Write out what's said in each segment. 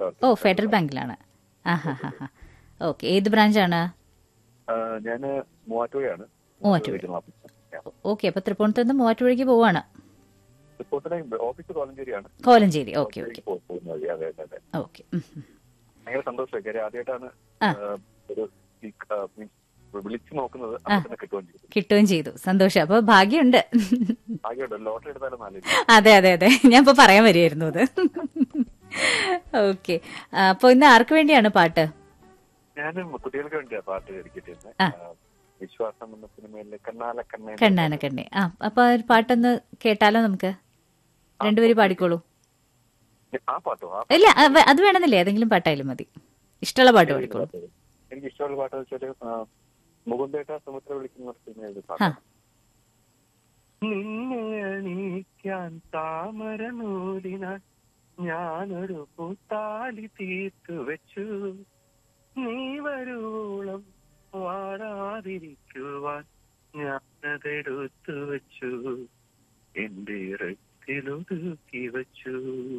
ഓ federal ബാങ്കിലാണ് ആ ഹാ ഹാ ഹാ ഓക്കെ ഏത് ബ്രാഞ്ചാണ് ഞാൻ മൂവാറ്റുപുഴയാണ് മൂവാറ്റുപുഴ. ഓക്കെ അപ്പൊ തൃപ്പൂണിത്തുറ നിന്ന് മൂവാറ്റുപുഴയ്ക്ക് പോവാണ് റിപ്പോർട്ടിനെ ഓഫീസ് കോലഞ്ചേരിയാണ് കോലഞ്ചേരി ഓക്കെ ഓക്കെ പോ- പോകുന്നത് വഴി. അതെ അതെ അതെ ഓക്കെ ഭയങ്കര സന്തോഷമായി കാര്യം ആദ്യമായിട്ടാണ് ആ. ആ, ഒരു ഈ, ആ, means വിളിച്ചു നോക്കുന്നത് അപ്പൊ തന്നെ കിട്ടുകയും ചെയ്തു കിട്ടുകയും ചെയ്തു സന്തോഷം അപ്പൊ ഭാഗ്യമുണ്ട് ആകെയുണ്ട് ലോട്ടറി എടുത്താലും നല്ല അതെ അതെ അതെ ഞാൻ ഇപ്പൊ പറയാൻ വരികയായിരുന്നു അത് ഓക്കെ അപ്പൊ ഇന്ന് ആർക്ക് വേണ്ടിയാണ് പാട്ട് ഞാൻ കുട്ടികൾക്ക് വേണ്ടിയാ പാട്ട് ഡെഡിക്കേറ്റ് ചെയ്യുന്നത് ആ. ആ, വിശ്വാസം എന്ന സിനിമയിലെ കണ്ണാല കണ്ണേ കണ്ണാന കണ്ണേ ആ അപ്പൊ ആ ഒരു പാട്ടൊന്ന് കേട്ടാലോ നമുക്ക് രണ്ടുപേരും പാടിക്കോളൂ ആ പാട്ടോ ആ ഇല്ല അത് അത് വേണമെന്നില്ല ഏതെങ്കിലും പാട്ടായാലും മതി ഇഷ്ടമുള്ള പാട്ട് പാടിക്കോളൂ എനിക്ക് ഇഷ്ടമുള്ള പാട്ട് വെച്ചാല് ആ, മുകുന്ദേട്ട സുമിത്ര വിളിക്കുന്ന ഒരു സിനിമയിലെ ആ പാട്ട് നിന്നെ അണിയിക്കാൻ താമര നൂലിനാൽ ഞാനൊരു പൂത്താലി തീർത്തു വെച്ചു നീ വരൂളം വാടാതിരിക്കുവാൻ ഞാനതെടുത്തു വെച്ചു എന്റെ ഇറത്തിലൊതുക്കി വെച്ചു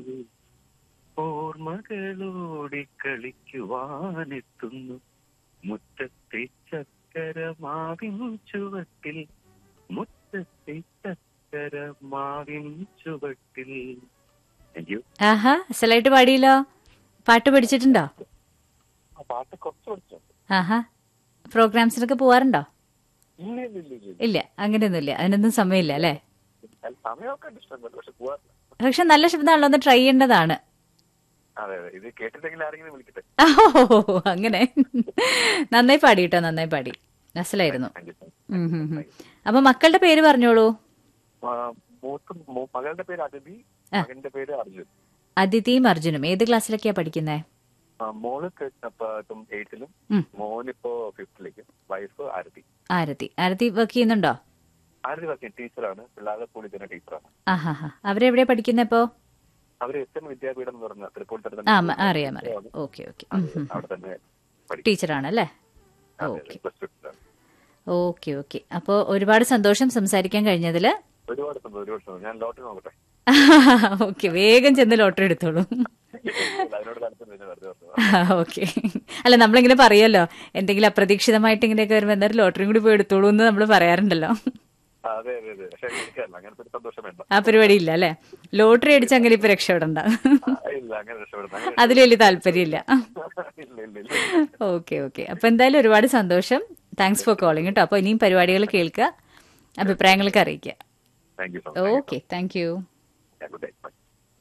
ഓർമ്മകളോടി കളിക്കുവാനെത്തുന്നു മുറ്റത്തെ ചക്കര മാവിൻ ചുവട്ടിൽ മുറ്റത്തെ ചക്കര മാവിൻ ചുവട്ടിൽ താങ്ക് യു ആഹാ അസലായിട്ട് പാടിയല്ലോ പാട്ട് പഠിച്ചിട്ടുണ്ടോ ആ പാട്ട് കുറച്ച് പഠിച്ചുണ്ട് ആഹാ പ്രോഗ്രാംസിനൊക്കെ പോവാറുണ്ടോ ഇല്ല ഇല്ല ഇല്ല ഇല്ല ഇല്ല അങ്ങനെയൊന്നുമില്ല അതിനൊന്നും സമയമില്ല അല്ലേ അല്ല, സമയമൊക്കെ ഉണ്ട് ഇഷ്ടം പോലെ പക്ഷെ പോവാറില്ല പക്ഷെ നല്ല ശബ്ദമാണല്ലോ ഒന്ന് ട്രൈ ചെയ്യേണ്ടതാണ് അതെ അതെ ഇത് കേട്ടിട്ടെങ്കിൽ ആരെങ്കിലും വിളിക്കട്ടെ ഓ അങ്ങനെ നന്നായി പാടി കേട്ടോ നന്നായി പാടി അസലായിരുന്നു താങ്ക് യു ഉം, ഉം, ഉം. അപ്പൊ മക്കളുടെ പേര് പറഞ്ഞോളൂ മൂത്ത മൂ- മകളുടെ പേര് അതിഥി ആ. മകന്റെ പേര് അർജുൻ അദിതിയും അർജുനും ഏത് ക്ലാസ്സിലൊക്കെയാ പഠിക്കുന്നത് ആ, മോള് ക- ഇപ്പൊ ഇപ്പം എയ്ത്തിലും ഉം. മോനിപ്പോ ഫിഫ്തിലേക്കും വൈഫ് ആരതി ആരതി ആരതി വർക്ക് ചെയ്യുന്നുണ്ടോ ആരതി വർക്ക് ടീച്ചറാണ് പിള്ളേരുടെ സ്കൂളിൽ തന്നെ ടീച്ചറാണ് ആഹാ ഹാ അവരെവിടെയാ പഠിക്കുന്നത് ഇപ്പോ അവര് എസ് എൻ വിദ്യാപീഠം എന്ന് പറഞ്ഞ തൃപ്പൂണിത്തറ ആ മ- അറിയാം അറിയാം ഓക്കെ ഓക്കെ അവിടെ തന്നെ പഠിക്കും ടീച്ചറാണല്ലേ അതെ, ഓക്കെ അതെ, plus two ആണ്. ഓക്കെ ഓക്കെ അപ്പോ ഒരുപാട് സന്തോഷം സംസാരിക്കാൻ കഴിഞ്ഞതില് ഒരുപാട് സന്തോഷം ഒരുപാട് സന്തോഷം ഞാൻ ലോട്ടറി നോക്കട്ടെ ഓക്കെ വേഗം ചെന്ന് ലോട്ടറി എടുത്തോളൂ അതിനോട് താല്പര്യം ഇല്ല, വെറുതെ പറഞ്ഞു ഓക്കെ അല്ല നമ്മളിങ്ങനെ പറയുമല്ലോ എന്തെങ്കിലും അപ്രതീക്ഷിതമായിട്ട് ഇങ്ങനെയൊക്കെ വരുമ്പോൾ എന്തായാലും ലോട്ടറിയും കൂടി പോയി എടുത്തോളൂ എന്ന് നമ്മൾ പറയാറുണ്ടല്ലോ ആ, അതെ അതെ അതെ പക്ഷെ എനിക്കല്ല അങ്ങനത്തെ ഒരു സന്തോഷം വേണ്ട ആ പരിപാടി ഇല്ല അല്ലെ ലോട്ടറി അടിച്ച് അങ്ങനെ ഇപ്പൊ രക്ഷപ്പെടണ്ട ആ, ഇല്ല അങ്ങനെ രക്ഷപ്പെടുന്ന അങ്ങനെ അതിൽ വലിയ താല്പര്യമില്ല ഇല്ല ഇല്ല ഇല്ല ഓക്കെ ഓക്കെ അപ്പൊ എന്തായാലും ഒരുപാട് സന്തോഷം താങ്ക്സ് ഫോർ കോളിംഗ് കേട്ടോ അപ്പൊ ഇനിയും പരിപാടികൾ കേൾക്കുക അഭിപ്രായങ്ങളൊക്കെ അറിയിക്കുക thank you so much okay thank you good day